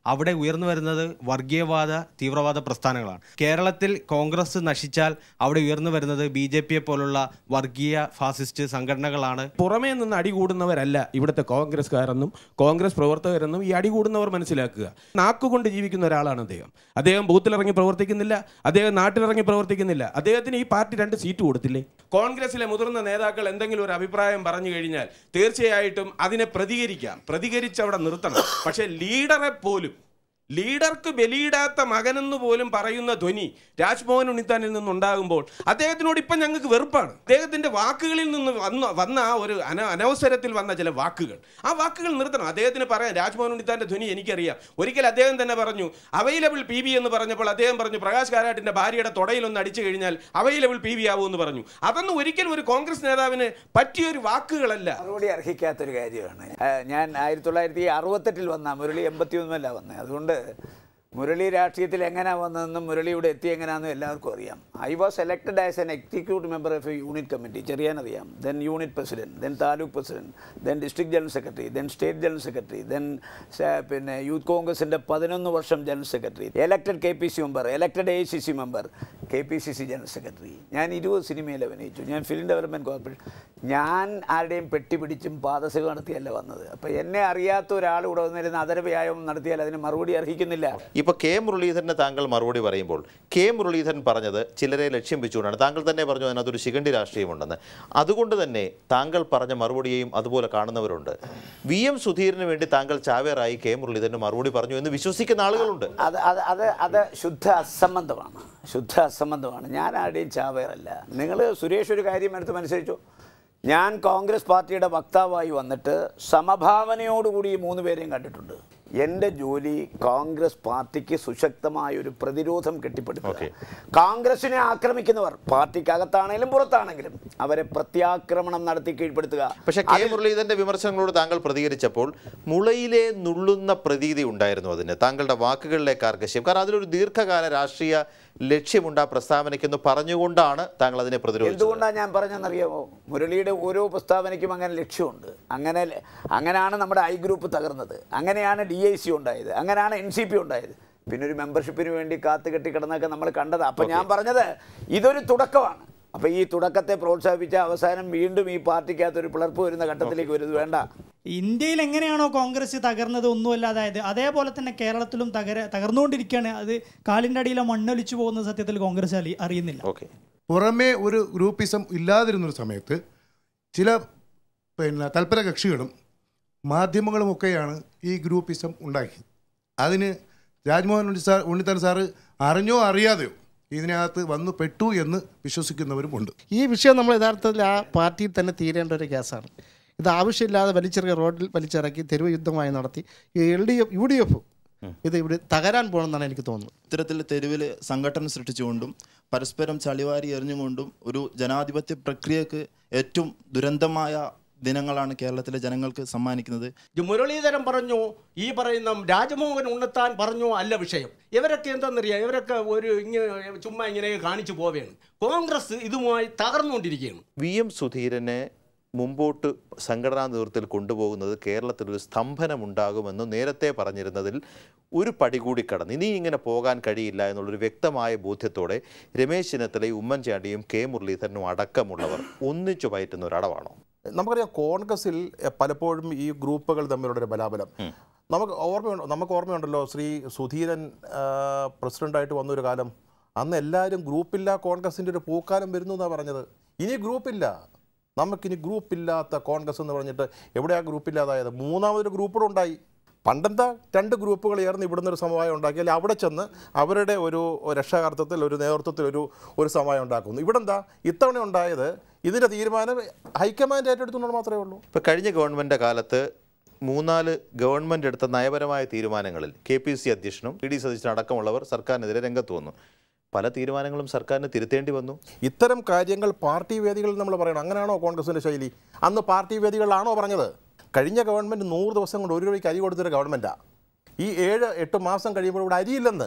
അവിടെ ഉയർന്നു വരുന്നത് വർഗീയവാദ തീവ്രവാദ പ്രസ്ഥാനങ്ങളാണ് കേരളത്തിൽ കോൺഗ്രസ് നശിച്ചാൽ അവിടെ ഉയർന്നു വരുന്നത് ബി ജെ പിയെ പോലുള്ള വർഗീയ ഫാസിസ്റ്റ് സംഘടനകളാണ് പുറമേ നിന്ന് അടികൂടുന്നവരല്ല ഇവിടുത്തെ കോൺഗ്രസ്സുകാരെന്നും കോൺഗ്രസ് പ്രവർത്തകരെന്നും ഈ അടികൂടുന്നവർ മനസ്സിലാക്കുക നാക്കുകൊണ്ട് ജീവിക്കുന്ന ഒരാളാണ് അദ്ദേഹം അദ്ദേഹം ബൂത്തിലിറങ്ങി പ്രവർത്തിക്കുന്നില്ല അദ്ദേഹം നാട്ടിലിറങ്ങി പ്രവർത്തിക്കുന്നില്ല അദ്ദേഹത്തിന് ഈ പാർട്ടി രണ്ട് സീറ്റ് കൊടുത്തില്ലേ കോൺഗ്രസിലെ മുതിർന്ന നേതാക്കൾ എന്തെങ്കിലും ഒരു അഭിപ്രായം പറഞ്ഞു കഴിഞ്ഞാൽ തീർച്ചയായിട്ടും അതിനെ പ്രതികരിക്കാം പ്രതികരിച്ച് അവിടെ നിർത്തണം പക്ഷേ ലീഡറെ പോലും ലീഡർക്ക് ബലിയിടാത്ത മകനെന്ന് പോലും പറയുന്ന ധ്വനി രാജ്മോഹൻ ഉണ്ണിത്താനിൽ നിന്നുണ്ടാകുമ്പോൾ അദ്ദേഹത്തിനോട് ഇപ്പം ഞങ്ങൾക്ക് വെറുപ്പാണ് അദ്ദേഹത്തിൻ്റെ വാക്കുകളിൽ നിന്ന് വന്ന വന്ന ആ ഒരു അന അനവസരത്തിൽ വന്ന ചില വാക്കുകൾ ആ വാക്കുകൾ നിർത്തണം അദ്ദേഹത്തിന് പറയാം രാജ്മോഹൻ ഉണ്ണിത്താൻ്റെ ധ്വനി എനിക്കറിയാം ഒരിക്കൽ അദ്ദേഹം തന്നെ പറഞ്ഞു അവൈലബിൾ പി ബി എന്ന് പറഞ്ഞപ്പോൾ അദ്ദേഹം പറഞ്ഞു പ്രകാശ് കാരാട്ടിൻ്റെ ഭാര്യയുടെ തുടയിലൊന്ന് അടിച്ചു കഴിഞ്ഞാൽ അവൈലബിൾ പി ബി ആവുമെന്ന് പറഞ്ഞു അതൊന്നും ഒരിക്കലും ഒരു കോൺഗ്രസ് നേതാവിന് പറ്റിയൊരു വാക്കുകളല്ല മറുപടി അർഹിക്കാത്തൊരു കാര്യമാണ് ആ, ഞാൻ ആയിരത്തി തൊള്ളായിരത്തി അറുപത്തെട്ടിൽ വന്ന മുരളി എൺപത്തി ഒന്നുമല്ല വന്നത് അതുകൊണ്ട് മുരളി രാഷ്ട്രീയത്തിൽ എങ്ങനെയാണ് വന്നതെന്നും മുരളി ഇവിടെ എത്തി എങ്ങനെയാണെന്നും എല്ലാവർക്കും അറിയാം I was elected as an executive member of a unit committee ചെറിയാനറിയാം then unit president then taluk president then district general secretary then state general secretary then പിന്നെ യൂത്ത് കോൺഗ്രസിൻ്റെ പതിനൊന്ന് വർഷം general secretary elected K P C member elected A C C member K P C C general secretary ഞാൻ ഇരുപത് സിനിമയിൽ അഭിനയിച്ചു ഞാൻ ഫിലിം ഡെവലപ്മെൻറ്റ് കോർപ്പറേഷൻ ഞാൻ ആരുടെയും പെട്ടി പിടിച്ചും പാദസേവ നടത്തിയല്ല വന്നത് അപ്പോൾ എന്നെ അറിയാത്ത ഒരാൾ ഇവിടെ വന്നിരുന്ന അതരവ്യായാമം നടത്തിയാൽ അതിന് മറുപടി അർഹിക്കുന്നില്ല ഇപ്പോൾ കെ മുരളീധരന് താങ്കൾ മറുപടി പറയുമ്പോൾ കെ മുരളീധരൻ പറഞ്ഞത് ചിലരെ ലക്ഷ്യം വെച്ചുകൊണ്ടാണ് താങ്കൾ തന്നെ പറഞ്ഞു അതിനകത്തൊരു ശിഖണ്ഡി രാഷ്ട്രീയമുണ്ടെന്ന് അതുകൊണ്ട് തന്നെ താങ്കൾ പറഞ്ഞ മറുപടിയെയും അതുപോലെ കാണുന്നവരുണ്ട് വി എം സുധീറിന് വേണ്ടി താങ്കൾ ചാവേറായി കെ മുരളീധരന് മറുപടി പറഞ്ഞു എന്ന് വിശ്വസിക്കുന്ന ആളുകളുണ്ട് അത് അത് അത് അത് ശുദ്ധ അസംബന്ധമാണ് ശുദ്ധ അസംബന്ധമാണ് ഞാൻ ആരുടെയും ചാവേറല്ല നിങ്ങൾ സുരേഷ് ഒരു കാര്യം എടുത്ത് മനസ്സിലാച്ചു ഞാൻ കോൺഗ്രസ് പാർട്ടിയുടെ വക്താവായി വന്നിട്ട് സമഭാവനയോടുകൂടി ഈ മൂന്ന് പേരെയും കണ്ടിട്ടുണ്ട് എൻ്റെ ജോലി കോൺഗ്രസ് പാർട്ടിക്ക് സുശക്തമായ ഒരു പ്രതിരോധം കെട്ടിപ്പടുക്കുക കോൺഗ്രസിനെ ആക്രമിക്കുന്നവർ പാർട്ടിക്കകത്താണെങ്കിലും പുറത്താണെങ്കിലും അവരെ പ്രത്യാക്രമണം നടത്തി കീഴ്പ്പെടുത്തുക പക്ഷെ കെ മുരളീധരന്റെ വിമർശനങ്ങളോട് താങ്കൾ പ്രതികരിച്ചപ്പോൾ മുളയിലെ നുള്ളുന്ന പ്രതീതി ഉണ്ടായിരുന്നു അതിന് താങ്കളുടെ വാക്കുകളിലെ കാർക്കശ്യം കാരണം അതിലൊരു ദീർഘകാല രാഷ്ട്രീയ ലക്ഷ്യമുണ്ട് ആ പ്രസ്താവനയ്ക്കെന്ന് പറഞ്ഞുകൊണ്ടാണ് താങ്കൾ അതിനെ പ്രതിരോധിച്ചത് എന്തുകൊണ്ടാണ് ഞാൻ പറഞ്ഞതെന്നറിയാമോ മുരളിയുടെ ഓരോ പ്രസ്താവനയ്ക്കും അങ്ങനെ ലക്ഷ്യമുണ്ട് അങ്ങനെ അങ്ങനെയാണ് നമ്മുടെ ഐ ഗ്രൂപ്പ് തകർന്നത് അങ്ങനെയാണ് ഡി ഐ സി ഉണ്ടായത് അങ്ങനെയാണ് എൻ സി പി ഉണ്ടായത് പിന്നെ ഒരു മെമ്പർഷിപ്പിന് വേണ്ടി കാത്തു കെട്ടി കിടന്നൊക്കെ നമ്മൾ കണ്ടത് അപ്പം ഞാൻ പറഞ്ഞത് ഇതൊരു തുടക്കമാണ് അപ്പോൾ ഈ തുടക്കത്തെ പ്രോത്സാഹിപ്പിച്ച അവസാനം വീണ്ടും ഈ പാർട്ടിക്കകത്ത് ഒരു പിളർപ്പ് വരുന്ന ഘട്ടത്തിലേക്ക് വരുന്നത് വേണ്ട ഇന്ത്യയിൽ എങ്ങനെയാണോ കോൺഗ്രസ് തകർന്നത് ഒന്നുമല്ലാതായത് അതേപോലെ തന്നെ കേരളത്തിലും തകര തകർന്നുകൊണ്ടിരിക്കുകയാണ് അത് കാലിൻ്റെ അടിയിലെ മണ്ണൊലിച്ചു പോകുന്ന സത്യത്തിൽ കോൺഗ്രസ് അറി അറിയുന്നില്ല ഓക്കെ പുറമേ ഒരു ഗ്രൂപ്പിസം ഇല്ലാതിരുന്നൊരു സമയത്ത് ചില പിന്നെ തൽപര കക്ഷികളും മാധ്യമങ്ങളുമൊക്കെയാണ് ഈ ഗ്രൂപ്പിസം ഉണ്ടാക്കിയത് അതിന് രാജ്മോഹൻ ഉണ്ണി സാർ ഉണ്ണിത്താൻ സാറ് അറിഞ്ഞോ അറിയാതെയോ ഇതിനകത്ത് വന്നു പെട്ടു എന്ന് വിശ്വസിക്കുന്നവരുമുണ്ട് ഈ വിഷയം നമ്മൾ യഥാർത്ഥത്തിൽ ആ പാർട്ടിയിൽ തന്നെ തീരേണ്ട ഒരു കേസാണ് ഇത് ആവശ്യമില്ലാതെ വലിച്ചെറിയ റോഡിൽ വലിച്ചിറക്കി തെരുവ് യുദ്ധമായി നടത്തി L D F U D F ഇത് ഇവിടെ തകരാൻ പോകണമെന്നാണ് എനിക്ക് തോന്നുന്നത് ഇത്തരത്തിൽ തെരുവിൽ സംഘടന സൃഷ്ടിച്ചുകൊണ്ടും പരസ്പരം ചളിവാരി എറിഞ്ഞുകൊണ്ടും ഒരു ജനാധിപത്യ പ്രക്രിയക്ക് ഏറ്റവും ദുരന്തമായ ദിനങ്ങളാണ് കേരളത്തിലെ ജനങ്ങൾക്ക് സമ്മാനിക്കുന്നത് മുരളീധരൻ പറഞ്ഞു ഈ പറയുന്ന രാജമോഹൻ ഉണ്ണത്താൻ പറഞ്ഞു അല്ല വിഷയം ഇവരൊക്കെ എന്താണെന്നറിയാം ഇവരൊക്കെ ഒരു ഇങ്ങനെ ചുമ്മാ ഇങ്ങനെ കാണിച്ചു പോവുകയാണ് കോൺഗ്രസ് ഇതുമായി തകർന്നുകൊണ്ടിരിക്കുകയാണ് വി എം സുധീരനെ മുമ്പോട്ട് സംഘടനാ നേതൃത്വത്തിൽ കൊണ്ടുപോകുന്നത് കേരളത്തിലൊരു സ്തംഭനമുണ്ടാകുമെന്ന് നേരത്തെ പറഞ്ഞിരുന്നതിൽ ഒരു പടി കൂടി കടന്ന് ഇനി ഇങ്ങനെ പോകാൻ കഴിയില്ല എന്നുള്ളൊരു വ്യക്തമായ ബോധ്യത്തോടെ രമേശ് ചെന്നിത്തലയും ഉമ്മൻചാണ്ടിയും കെ മുരളീധരനും അടക്കമുള്ളവർ ഒന്നിച്ചു പയറ്റുന്ന ഒരടവാണോ നമുക്കറിയാം കോൺഗ്രസിൽ എ, പലപ്പോഴും ഈ ഗ്രൂപ്പുകൾ തമ്മിലുള്ള ഒരു ബലാബലം നമുക്ക് ഓർമ്മയുണ്ട് നമുക്ക് ഓർമ്മയുണ്ടല്ലോ ശ്രീ സുധീരൻ ആ, പ്രസിഡന്റായിട്ട് വന്നൊരു കാലം അന്ന് എല്ലാവരും ഗ്രൂപ്പില്ല കോൺഗ്രസിൻ്റെ ഒരു പൂക്കാലം വരുന്നു എന്നാണ് പറഞ്ഞത് ഇനി ഗ്രൂപ്പില്ല നമുക്കിനി ഗ്രൂപ്പില്ലാത്ത കോൺഗ്രസ് എന്ന് പറഞ്ഞിട്ട് എവിടെയാ ഗ്രൂപ്പില്ലാതായത് മൂന്നാമതൊരു ഗ്രൂപ്പ് കൂടെ ഉണ്ടായി പണ്ടെന്താ രണ്ട് ഗ്രൂപ്പുകൾ ചേർന്ന് ഇവിടുന്ന് ഒരു സമവായം ഉണ്ടാക്കിയാൽ അവിടെ ചെന്ന് അവരുടെ ഒരു രക്ഷാകർത്തത്തിൽ ഒരു നേതൃത്വത്തിൽ ഒരു ഒരു സമവായം ഉണ്ടാക്കുന്നു ഇവിടെ എന്താ ഇത്തവണ ഉണ്ടായത് ഇതിൻ്റെ തീരുമാനം ഹൈക്കമാൻഡ് ഏറ്റെടുത്തുകൊണ്ട് മാത്രമേ ഉള്ളൂ ഇപ്പോൾ കഴിഞ്ഞ ഗവൺമെൻറ് കാലത്ത് മൂന്നാല് ഗവൺമെൻറ് എടുത്ത നയപരമായ തീരുമാനങ്ങളിൽ കെ പി സി അധ്യക്ഷനും ഇ ഡി സതീശനും അടക്കമുള്ളവർ സർക്കാരിനെതിരെ രംഗത്ത് വന്നു പല തീരുമാനങ്ങളും സർക്കാരിന് തിരുത്തേണ്ടി വന്നു ഇത്തരം കാര്യങ്ങൾ പാർട്ടി വേദികളിൽ നമ്മൾ പറയണം അങ്ങനെയാണോ കോൺഗ്രസിൻ്റെ ശൈലി അന്ന് പാർട്ടി വേദികളിലാണോ പറഞ്ഞത് കഴിഞ്ഞ ഗവൺമെൻറ് നൂറ് ദിവസം കൊണ്ട് ഒരു രൂപയ്ക്ക് അരി കൊടുത്തൊരു ഗവൺമെൻറ്റാണ് ഈ ഏഴ് എട്ട് മാസം കഴിയുമ്പോൾ ഇവിടെ അരിയില്ലെന്ന്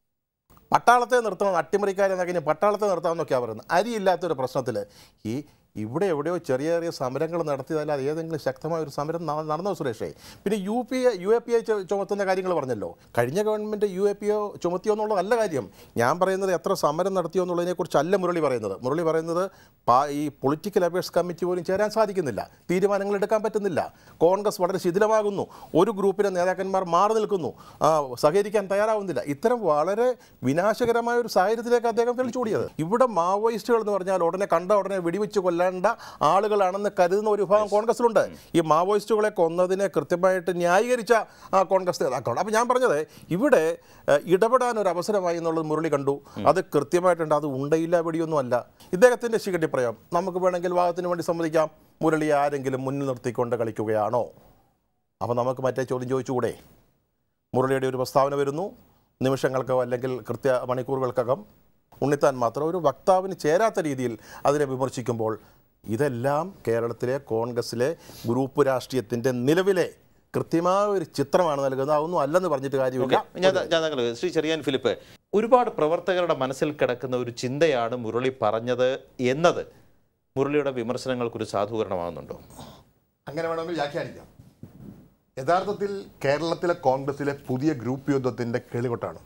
പട്ടാളത്തെ നിർത്തണം അട്ടിമറിക്കാരെന്നൊക്കെ ഇനി പട്ടാളത്തെ നിർത്താമെന്നൊക്കെയാണ് പറയുന്നത് അരിയില്ലാത്തൊരു പ്രശ്നത്തിൽ ഈ ഇവിടെ എവിടെയോ ചെറിയ ചെറിയ സമരങ്ങൾ നടത്തിയതല്ലാതെ ഏതെങ്കിലും ശക്തമായ ഒരു സമരം ന- നടന്നോ സുരേഷേ പിന്നെ U P A U A P I ചുമത്തുന്ന കാര്യങ്ങൾ പറഞ്ഞല്ലോ കഴിഞ്ഞ government U A P O ചുമത്തിയോ എന്നുള്ളതല്ല കാര്യം ഞാൻ പറയുന്നത് എത്ര സമരം നടത്തിയോ എന്നുള്ളതിനെക്കുറിച്ചല്ല മുരളി പറയുന്നത് മുരളി പറയുന്നത് പാ- ഈ പൊളിറ്റിക്കൽ അഫയേഴ്സ് കമ്മിറ്റി പോലും ചേരാൻ സാധിക്കുന്നില്ല തീരുമാനങ്ങൾ എടുക്കാൻ പറ്റുന്നില്ല കോൺഗ്രസ് വളരെ ശിഥിലമാകുന്നു ഒരു ഗ്രൂപ്പിലെ നേതാക്കന്മാർ മാറി നിൽക്കുന്നു ആ, സഹകരിക്കാൻ തയ്യാറാവുന്നില്ല ഇത്തരം വളരെ വിനാശകരമായ ഒരു സാഹചര്യത്തിലേക്ക് അദ്ദേഹം തെളിച്ചൂടിയത് ഇവിടെ മാവോയിസ്റ്റുകൾ എന്ന് പറഞ്ഞാൽ ഉടനെ കണ്ട ഉടനെ വെടിവെച്ച് കൊല്ലേണ്ട ആളുകളാണെന്ന് കരുതുന്ന ഒരു വിഭാഗം കോൺഗ്രസിലുണ്ട് ഈ മാവോയിസ്റ്റുകളെ കൊന്നതിനെ കൃത്യമായിട്ട് ന്യായീകരിച്ച ആ, കോൺഗ്രസ് നേതാക്കളുണ്ട് അപ്പോൾ ഞാൻ പറഞ്ഞത് ഇവിടെ ഏഹ്, ഇടപെടാൻ ഒരു അവസരമായി എന്നുള്ളത് മുരളി കണ്ടു അത് കൃത്യമായിട്ടുണ്ട് അത് ഉണ്ടയില്ല വെടിയൊന്നും അല്ല ഇദ്ദേഹത്തിൻ്റെ ശിഖണ്ഡി പ്രയം നമുക്ക് വേണമെങ്കിൽ വാദത്തിന് വേണ്ടി സമ്മതിക്കാം മുരളി ആരെങ്കിലും മുന്നിൽ നിർത്തിക്കൊണ്ട് കളിക്കുകയാണോ അപ്പോൾ നമുക്ക് മറ്റേ ചോദ്യം ചോദിച്ചുകൂടെ മുരളിയുടെ ഒരു പ്രസ്താവന വരുന്നു നിമിഷങ്ങൾക്കോ അല്ലെങ്കിൽ കൃത്യ മണിക്കൂറുകൾക്കകം ഉണ്ണിത്താൻ മാത്രം ഒരു വക്താവിന് ചേരാത്ത രീതിയിൽ അതിനെ വിമർശിക്കുമ്പോൾ ഇതെല്ലാം കേരളത്തിലെ കോൺഗ്രസിലെ ഗ്രൂപ്പ് രാഷ്ട്രീയത്തിൻ്റെ നിലവിലെ കൃത്യമായ ഒരു ചിത്രമാണ് നൽകുന്നത് അതൊന്നും അല്ലെന്ന് പറഞ്ഞിട്ട് കാര്യമില്ല ഓക്കെ ഞാൻ ഞാൻ താങ്കൾ ശ്രീ ചെറിയാൻ ഫിലിപ്പ് ഒരുപാട് പ്രവർത്തകരുടെ മനസ്സിൽ കിടക്കുന്ന ഒരു ചിന്തയാണ് മുരളി പറഞ്ഞത് എന്നത് മുരളിയുടെ വിമർശനങ്ങൾക്കൊരു സാധൂകരണമാകുന്നുണ്ടോ അങ്ങനെ വേണമെങ്കിൽ വ്യാഖ്യാനിക്കാം യഥാർത്ഥത്തിൽ കേരളത്തിലെ കോൺഗ്രസിലെ പുതിയ ഗ്രൂപ്പ് യുദ്ധത്തിൻ്റെ കിളികൊട്ടാണ്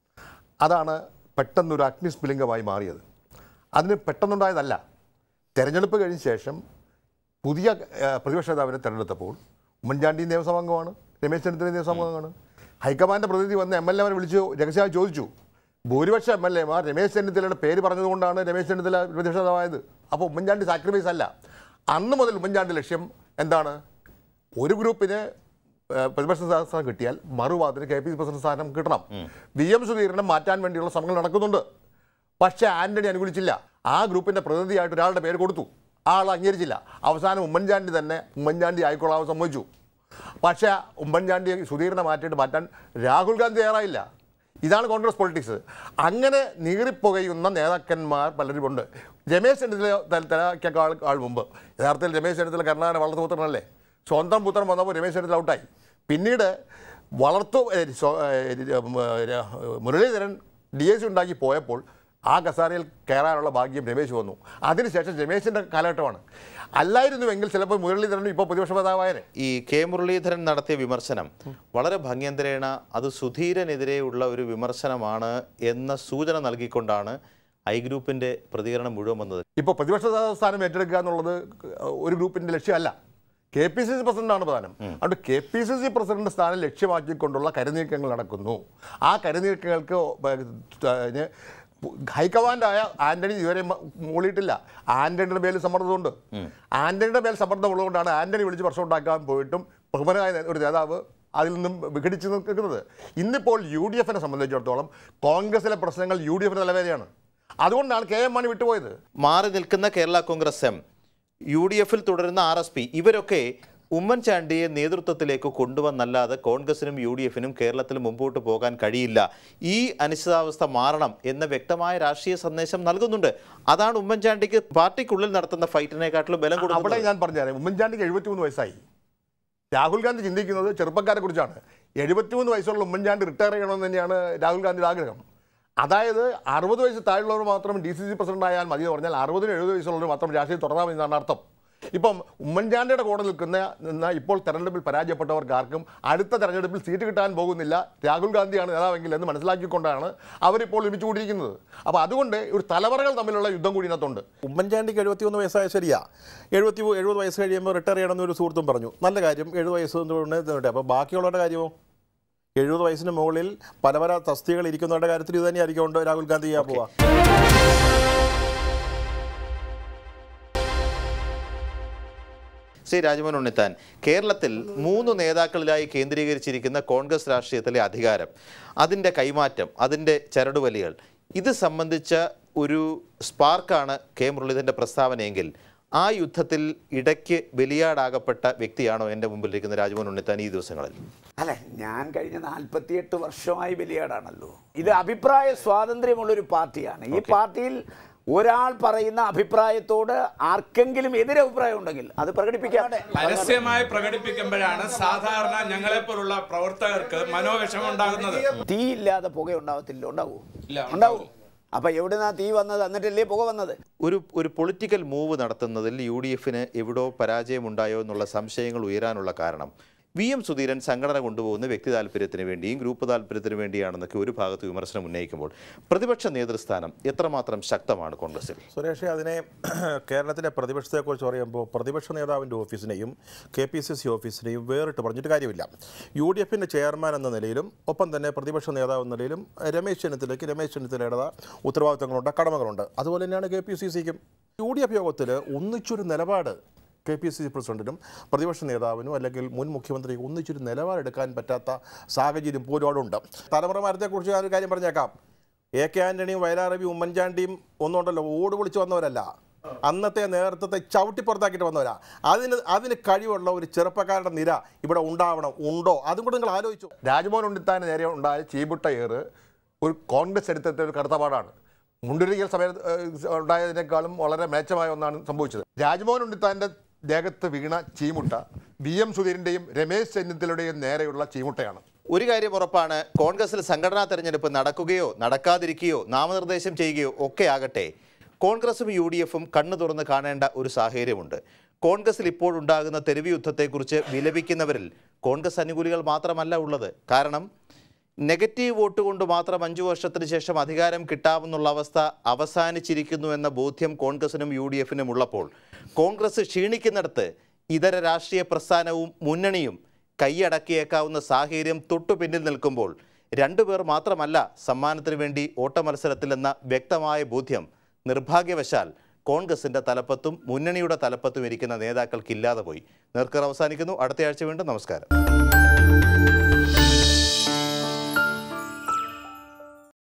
അതാണ് പെട്ടെന്നൊരു അഗ്നിസ്ഫുലിംഗമായി മാറിയത് അതിന് പെട്ടെന്നുണ്ടായതല്ല തെരഞ്ഞെടുപ്പ് കഴിഞ്ഞ ശേഷം പുതിയ ഏഹ്, പ്രതിപക്ഷ നേതാവിനെ തെരഞ്ഞെടുത്തപ്പോൾ ഉമ്മൻചാണ്ടി നിയമസഭാ അംഗമാണ് രമേശ് ചെന്നിത്തല നിയമസഭാ അംഗമാണ് ഹൈക്കമാൻഡ് പ്രതിനിധി വന്ന് എം എൽ എമാരെ വിളിച്ച് രഹസ്യമായി ചോദിച്ചു ഭൂരിപക്ഷം എം എൽ എമാർ രമേശ് ചെന്നിത്തലയുടെ പേര് പറഞ്ഞതുകൊണ്ടാണ് രമേശ് ചെന്നിത്തല പ്രതിപക്ഷ നേതാവായത് അപ്പോൾ ഉമ്മൻചാണ്ടി സാക്രിഫൈസ് അല്ല അന്ന് മുതൽ ഉമ്മൻചാണ്ടി ലക്ഷ്യം എന്താണ് ഒരു ഗ്രൂപ്പിന് ഏഹ്, പ്രതിപക്ഷ സ്ഥാനം കിട്ടിയാൽ മറുവാദത്തിന് കെ പി സി പ്രസിഡന്റ് സ്ഥാനം കിട്ടണം വി എം സുധീരനെ മാറ്റാൻ വേണ്ടിയുള്ള ശ്രമങ്ങൾ നടക്കുന്നുണ്ട് പക്ഷേ ആന്റണി അനുകൂലിച്ചില്ല ആ ഗ്രൂപ്പിന്റെ പ്രതിനിധിയായിട്ട് ഒരാളുടെ പേര് കൊടുത്തു ആ ആൾ അംഗീകരിച്ചില്ല അവസാനം ഉമ്മൻചാണ്ടി തന്നെ ഉമ്മൻചാണ്ടി ആയിക്കൊള്ളാമെന്ന് സമ്മതിച്ചു പക്ഷേ ഉമ്മൻചാണ്ടി സുധീരനെ മാറ്റിയിട്ട് മാറ്റാൻ രാഹുൽ ഗാന്ധി തയ്യാറായില്ല ഇതാണ് കോൺഗ്രസ് പൊളിറ്റിക്സ് അങ്ങനെ നീറിപ്പുകയുന്ന നേതാക്കന്മാർ പലരുമുണ്ട് രമേശ് ചെന്നിത്തല തലക്കേക്കാൾ ആൾ മുമ്പ് യഥാർത്ഥത്തിൽ രമേശ് ചെന്നിത്തല കരുണാകരൻ വളർത്തുപുത്രനല്ലേ സ്വന്തം പുത്രൻ വന്നപ്പോൾ രമേശ് ചെന്നിത്തല ഔട്ടായി പിന്നീട് വളർത്തു ഏ, സ്വ- ഏ, ഉം, ഏ, മുരളീധരൻ ഡി എസ് ഉണ്ടാക്കി പോയപ്പോൾ ആ കസാരയിൽ കയറാനുള്ള ഭാഗ്യം രമേശ് വന്നു അതിനുശേഷം രമേശിൻ്റെ കാലഘട്ടമാണ് അല്ലായിരുന്നുവെങ്കിൽ ചിലപ്പോൾ മുരളീധരനും ഇപ്പോൾ പ്രതിപക്ഷ നേതാവായനെ ഈ കെ മുരളീധരൻ നടത്തിയ വിമർശനം വളരെ ഭംഗ്യന്തരേണ അത് സുധീരനെതിരെയുള്ള ഒരു വിമർശനമാണ് എന്ന സൂചന നൽകിക്കൊണ്ടാണ് ഐ ഗ്രൂപ്പിന്റെ പ്രതികരണം മുഴുവൻ വന്നത് ഇപ്പോൾ പ്രതിപക്ഷ സ്ഥാനം ഏറ്റെടുക്കുക എന്നുള്ളത് ഒരു ഗ്രൂപ്പിന്റെ ലക്ഷ്യമല്ല കെ പി സി സി പ്രസിഡന്റാണ് പ്രധാനം അതുകൊണ്ട് K P C C president സ്ഥാനം ലക്ഷ്യമാക്കിക്കൊണ്ടുള്ള കരുനീക്കങ്ങൾ നടക്കുന്നു ആ കരുനീക്കങ്ങൾക്ക് അതിന് ഹൈക്കമാൻഡായ ആന്റണി ഇതുവരെ മ- മൂളിയിട്ടില്ല ആന്റണിയുടെ മേൽ സമ്മർദ്ദമുണ്ട് ആന്റണിയുടെ മേൽ സമ്മർദ്ദമുള്ളതുകൊണ്ടാണ് ആന്റണി വിളിച്ച് പ്രശ്നം ഉണ്ടാക്കാൻ പോയിട്ടും ബഹുമാനായ നേ- ഒരു നേതാവ് അതിൽ നിന്നും വിഘടിച്ച് നിൽക്കുന്നത് ഇന്നിപ്പോൾ യു ഡി എഫിനെ സംബന്ധിച്ചിടത്തോളം കോൺഗ്രസിലെ പ്രശ്നങ്ങൾ യു ഡി എഫിന് തലവേദനയാണ് അതുകൊണ്ടാണ് കെ എം മാണി വിട്ടുപോയത് മാറി നിൽക്കുന്ന Kerala Congress M U D എഫിൽ തുടരുന്ന ആർ എസ് പി ഇവരൊക്കെ ഉമ്മൻചാണ്ടിയെ നേതൃത്വത്തിലേക്ക് കൊണ്ടുവന്നല്ലാതെ കോൺഗ്രസിനും യു ഡി എഫിനും കേരളത്തിൽ മുമ്പോട്ട് പോകാൻ കഴിയില്ല ഈ അനിശ്ചിതാവസ്ഥ മാറണം എന്ന വ്യക്തമായ രാഷ്ട്രീയ സന്ദേശം നൽകുന്നുണ്ട് അതാണ് ഉമ്മൻചാണ്ടിക്ക് പാർട്ടിക്കുള്ളിൽ നടത്തുന്ന ഫൈറ്റിനെക്കാട്ടിലും ബലം അവിടെ കൊടുക്കുന്നത് ഞാൻ പറഞ്ഞുതരാം ഉമ്മൻചാണ്ടിക്ക് എഴുപത്തിമൂന്ന് വയസ്സായി രാഹുൽ ഗാന്ധി ചിന്തിക്കുന്നത് ചെറുപ്പക്കാരെ കുറിച്ചാണ് എഴുപത്തിമൂന്ന് വയസ്സുള്ള ഉമ്മൻചാണ്ടി റിട്ടയർ ചെയ്യണമെന്ന് തന്നെയാണ് രാഹുൽ ഗാന്ധിയുടെ ആഗ്രഹം അതായത് അറുപത് വയസ്സ് താഴെയുള്ളവർ മാത്രം ഡി സി സി പ്രസിഡന്റ് ആയാൽ മതി എന്ന് പറഞ്ഞാൽ അറുപതിന് എഴുപത് വയസ്സുള്ളവർ മാത്രം രാഷ്ട്രീയം തുടരാമെന്നാണ് അർത്ഥം ഇപ്പം ഉമ്മൻചാണ്ടിയുടെ കൂടെ നിൽക്കുന്ന നിന്ന ഇപ്പോൾ തെരഞ്ഞെടുപ്പിൽ പരാജയപ്പെട്ടവർക്ക് ആർക്കും അടുത്ത തെരഞ്ഞെടുപ്പിൽ സീറ്റ് കിട്ടാൻ പോകുന്നില്ല രാഹുൽ ഗാന്ധിയാണ് നേതാവെങ്കിൽ എന്ന് മനസ്സിലാക്കിക്കൊണ്ടാണ് അവരിപ്പോൾ ഒരുമിച്ച് കൂടിയിരിക്കുന്നത് അപ്പോൾ അതുകൊണ്ട് ഒരു തലമുറകൾ തമ്മിലുള്ള യുദ്ധം കൂടി ഇതിനകത്തുണ്ട് ഉമ്മൻചാണ്ടിക്ക് എഴുപത്തിയൊന്ന് വയസ്സായ ശരിയാ എഴുപത്തി എഴുപത് വയസ്സ് കഴിയുമ്പോൾ റിട്ടയർ ചെയ്യണമെന്ന് ഒരു സുഹൃത്തും പറഞ്ഞു നല്ല കാര്യം എഴുപത് വയസ്സ് കൊണ്ട് അപ്പോൾ ബാക്കിയുള്ളവരുടെ കാര്യമോ എഴുപത് വയസ്സിന് മുകളിൽ പല പല തസ്തികൾ ഇരിക്കുന്നവരുടെ കാര്യത്തിൽ ഇത് തന്നെയായിരിക്കും കൊണ്ട് രാഹുൽ ഗാന്ധി ചെയ്യാൻ പോവാ ശ്രീ രാജ്മോഹൻ ഉണ്ണിത്താൻ കേരളത്തിൽ മൂന്ന് നേതാക്കളിലായി കേന്ദ്രീകരിച്ചിരിക്കുന്ന കോൺഗ്രസ് രാഷ്ട്രീയത്തിലെ അധികാരം അതിൻ്റെ കൈമാറ്റം അതിൻ്റെ ചരടുവലികൾ ഇത് സംബന്ധിച്ച ഒരു സ്പാർക്കാണ് കെ മുരളീധരൻ്റെ പ്രസ്താവനയെങ്കിൽ ആ യുദ്ധത്തിൽ ഇടയ്ക്ക് ബലിയാടാകപ്പെട്ട വ്യക്തിയാണോ എൻ്റെ മുമ്പിലിരിക്കുന്ന രാജ്മോഹൻ ഉണ്ണിത്താൻ ഈ ദിവസങ്ങളിൽ അല്ല ഞാൻ കഴിഞ്ഞ നാൽപ്പത്തിയെട്ട് വർഷമായി ബലിയാടാണല്ലോ ഇത് അഭിപ്രായ സ്വാതന്ത്ര്യമുള്ളൊരു പാർട്ടിയാണ് ഈ പാർട്ടിയിൽ ഒരാൾ പറയുന്ന അഭിപ്രായത്തോട് ആർക്കെങ്കിലും എതിരഭിപ്രായം ഉണ്ടെങ്കിൽ അത് പ്രകടിപ്പിക്കാം പരസ്യമായി പ്രകടിപ്പിക്കുമ്പോഴാണ് സാധാരണ ഞങ്ങളെപ്പോലുള്ള പ്രവർത്തകർക്ക് മനോവിഷമം ഉണ്ടാകുന്നത് തീയില്ലാതെ പുക ഉണ്ടാവത്തില്ല ഉണ്ടാവൂ ഇല്ല, ഉണ്ടാവും അപ്പം എവിടുന്നാ തീ വന്നത് എന്നിട്ടല്ലേ പുക വന്നത് ഒരു ഒരു പൊളിറ്റിക്കൽ മൂവ് നടത്തുന്നതിൽ യു ഡി എഫിന് എവിടോ പരാജയമുണ്ടായോ എന്നുള്ള സംശയങ്ങൾ ഉയരാനുള്ള കാരണം വി എം സുധീരൻ സംഘടന കൊണ്ടുപോകുന്ന വ്യക്തി താല്പര്യത്തിന് വേണ്ടിയും ഗ്രൂപ്പ് താല്പര്യത്തിന് വേണ്ടിയാണെന്നൊക്കെ ഒരു ഭാഗത്ത് വിമർശനം ഉന്നയിക്കുമ്പോൾ പ്രതിപക്ഷ നേതൃസ്ഥാനം എത്രമാത്രം ശക്തമാണ് കോൺഗ്രസിൽ സുരേഷ് അതിനെ കേരളത്തിലെ പ്രതിപക്ഷത്തെക്കുറിച്ച് പറയുമ്പോൾ പ്രതിപക്ഷ നേതാവിൻ്റെ ഓഫീസിനെയും കെ പി സി സി ഓഫീസിനെയും വേറിട്ട് പറഞ്ഞിട്ട് കാര്യമില്ല യു ഡി എഫിൻ്റെ ചെയർമാൻ എന്ന നിലയിലും ഒപ്പം തന്നെ പ്രതിപക്ഷ നേതാവ് എന്ന നിലയിലും രമേശ് ചെന്നിത്തലയ്ക്ക് രമേശ് ചെന്നിത്തലയുടെ ഉത്തരവാദിത്തങ്ങളുണ്ട് കടമകളുണ്ട് അതുപോലെ തന്നെയാണ് കെ പി സി സിക്കും യു ഡി എഫ് യോഗത്തിൽ ഒന്നിച്ചൊരു നിലപാട് കെ പി സി സി പ്രസിഡന്റിനും പ്രതിപക്ഷ നേതാവിനും അല്ലെങ്കിൽ മുൻ മുഖ്യമന്ത്രിക്ക് ഒന്നിച്ചൊരു നിലപാടെടുക്കാൻ പറ്റാത്ത സാഹചര്യം പോലുമുണ്ട് തലമുറ മരത്തെക്കുറിച്ച് ഞാനൊരു കാര്യം പറഞ്ഞേക്കാം എ കെ ആന്റണിയും വയലാറബിയും ഉമ്മൻചാണ്ടിയും ഒന്നുണ്ടല്ലോ ഓട് വിളിച്ച് വന്നവരല്ല അന്നത്തെ നേതൃത്വത്തെ ചവിട്ടി പുറത്താക്കിയിട്ട് വന്നവരാ അതിന് അതിന് കഴിവുള്ള ഒരു ചെറുപ്പക്കാരുടെ നിര ഇവിടെ ഉണ്ടാവണം ഉണ്ടോ അതും കൂടെ നിങ്ങൾ ആലോചിച്ചു രാജ്മോഹൻ ഉണ്ണിത്താന് നേരെ ഉണ്ടായ ചീബുട്ട ഏറ് ഒരു കോൺഗ്രസ് ചരിത്രത്തെ ഒരു കടത്തപാടാണ് മുണ്ടൊരിക്കൽ സമയത്ത് ഏഹ്, ഉണ്ടായതിനേക്കാളും വളരെ മേച്ചമായ ഒന്നാണ് സംഭവിച്ചത് രാജ്മോഹൻ ഉണ്ണിത്താൻ്റെ ദേഹത്ത് വീണ ചീമുട്ട വി എം സുധീരൻ്റെയും രമേശ് ചെന്നിത്തലയുടെയും നേരെയുള്ള ചീമുട്ടയാണ് ഒരു കാര്യം ഉറപ്പാണ് കോൺഗ്രസിൽ സംഘടനാ തെരഞ്ഞെടുപ്പ് നടക്കുകയോ നടക്കാതിരിക്കുകയോ നാമനിർദ്ദേശം ചെയ്യുകയോ ഒക്കെ ആകട്ടെ കോൺഗ്രസും യു ഡി എഫും കണ്ണു തുറന്ന് കാണേണ്ട ഒരു സാഹചര്യമുണ്ട് കോൺഗ്രസിൽ ഇപ്പോഴുണ്ടാകുന്ന തെരുവ് യുദ്ധത്തെക്കുറിച്ച് വിലപിക്കുന്നവരിൽ കോൺഗ്രസ് അനുകൂലികൾ മാത്രമല്ല ഉള്ളത് കാരണം നെഗറ്റീവ് വോട്ട് കൊണ്ട് മാത്രം അഞ്ചു വർഷത്തിന് ശേഷം അധികാരം കിട്ടാമെന്നുള്ള അവസ്ഥ അവസാനിച്ചിരിക്കുന്നു എന്ന ബോധ്യം കോൺഗ്രസിനും യു ഡി എഫിനും ഉള്ളപ്പോൾ കോൺഗ്രസ് ക്ഷീണിക്കുന്നിടത്ത് ഇതര രാഷ്ട്രീയ പ്രസ്ഥാനവും മുന്നണിയും കൈയടക്കിയേക്കാവുന്ന സാഹചര്യം തൊട്ടു പിന്നിൽ നിൽക്കുമ്പോൾ രണ്ടുപേർ മാത്രമല്ല സമ്മാനത്തിന് വേണ്ടി ഓട്ടമത്സരത്തിലെന്ന വ്യക്തമായ ബോധ്യം നിർഭാഗ്യവശാൽ കോൺഗ്രസിന്റെ തലപ്പത്തും മുന്നണിയുടെ തലപ്പത്തും ഇരിക്കുന്ന നേതാക്കൾക്കില്ലാതെ പോയി നേർക്കർ അവസാനിക്കുന്നു അടുത്തയാഴ്ച വീണ്ടും നമസ്കാരം